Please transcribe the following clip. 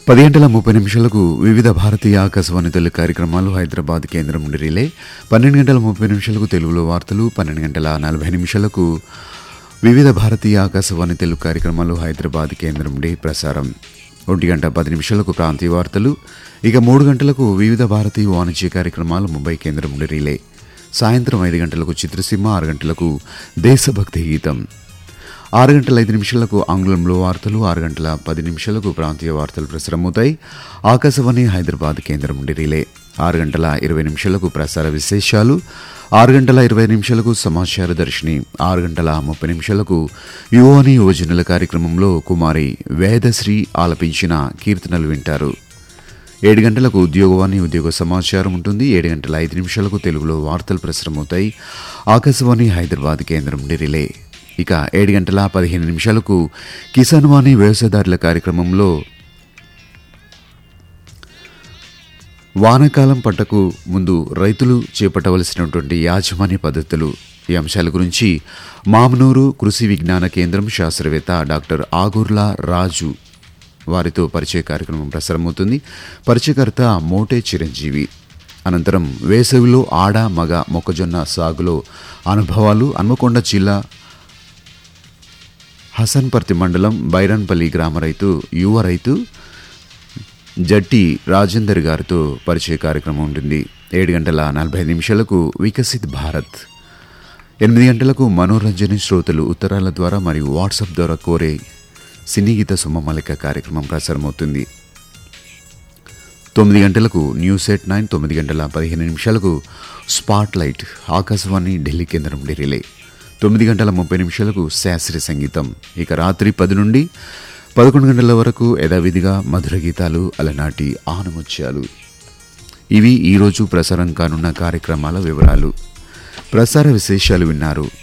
పది గంటల ముప్పై నిమిషాలకు వివిధ భారతీయ ఆకాశవాణి తెలుగు కార్యక్రమాలు హైదరాబాద్ కేంద్రం నుండి రిలే పన్నెండు గంటల ముప్పై నిమిషాలకు తెలుగులో వార్తలు పన్నెండు గంటల నలభై నిమిషాలకు వివిధ భారతీయ ఆకాశవాణి తెలుగు కార్యక్రమాలు హైదరాబాద్ కేంద్రం నుండి ప్రసారం ఒంటి గంట పది నిమిషాలకు ప్రాంతీయ వార్తలు ఇక మూడు గంటలకు వివిధ భారతీయ వాణిజ్య కార్యక్రమాలు ముంబై కేంద్రం నుండి రిలే సాయంత్రం ఐదు గంటలకు చిత్రసీమ ఆరు గంటలకు దేశభక్తి గీతం ఆరు గంటల ఐదు నిమిషాలకు ఆంగ్లంలో వార్తలు ఆరు గంటల పది నిమిషాలకు ప్రాంతీయ వార్తలు ప్రసారమవుతాయి ఆకాశవాణి హైదరాబాద్ కేంద్రం నుండి రిలే ఆరు గంటల ఇరవై నిమిషాలకు ప్రసార విశేషాలు ఆరు గంటల ఇరవై నిమిషాలకు సమాచార దర్శిని ఆరు గంటల ముప్పై నిమిషాలకు యువని యువజనుల కార్యక్రమంలో కుమారి వేదశ్రీ ఆలపించిన కీర్తనలు వింటారు ఏడు గంటలకు ఉద్యోగవాణి ఉద్యోగ సమాచారం ఉంటుంది ఏడు గంటల ఐదు నిమిషాలకు తెలుగులో వార్తలు ప్రసారమవుతాయి ఆకాశవాణి హైదరాబాద్ కేంద్రం నుండి రిలే ఇక ఏడు గంటల పదిహేను నిమిషాలకు కిసాన్ వాణి వ్యవసాయదారుల కార్యక్రమంలో వానాకాలం పంటకు ముందు రైతులు చేపట్టవలసినటువంటి యాజమాన్య పద్ధతులు ఈ అంశాల గురించి మామనూరు కృషి విజ్ఞాన కేంద్రం శాస్త్రవేత్త డాక్టర్ ఆగూర్ల రాజు వారితో పరిచయ కార్యక్రమం ప్రసారమవుతుంది పరిచయకర్త మోటే చిరంజీవి అనంతరం వేసవిలో ఆడ మగ మొక్కజొన్న సాగులో అనుభవాలు హన్మకొండ జిల్లా హసన్పర్తి మండలం బైరన్పల్లి గ్రామ రైతు యువ రైతు జట్టి రాజేందర్ గారితో పరిచయ కార్యక్రమం ఉంటుంది ఏడు గంటల నలభై నిమిషాలకు వికసిత్ భారత్ ఎనిమిది గంటలకు మనోరంజని శ్రోతలు ఉత్తరాల ద్వారా మరియు వాట్సాప్ ద్వారా కోరే సినీ గీత సుమమలిక కార్యక్రమం ప్రసారమవుతుంది తొమ్మిది గంటలకు న్యూస్ ఎట్ నైన్ తొమ్మిది గంటల పదిహేను నిమిషాలకు స్పాట్ లైట్ ఆకాశవాణి ఢిల్లీ కేంద్రం నుండి రిలే తొమ్మిది గంటల ముప్పై నిమిషాలకు శాస్త్రీయ సంగీతం ఇక రాత్రి పది నుండి పదకొండు గంటల వరకు యథావిధిగా మధుర గీతాలు అలనాటి ఆనముత్యాలు ఇవి ఈరోజు ప్రసారం కానున్న కార్యక్రమాల వివరాలు ప్రసార విశేషాలు విన్నారు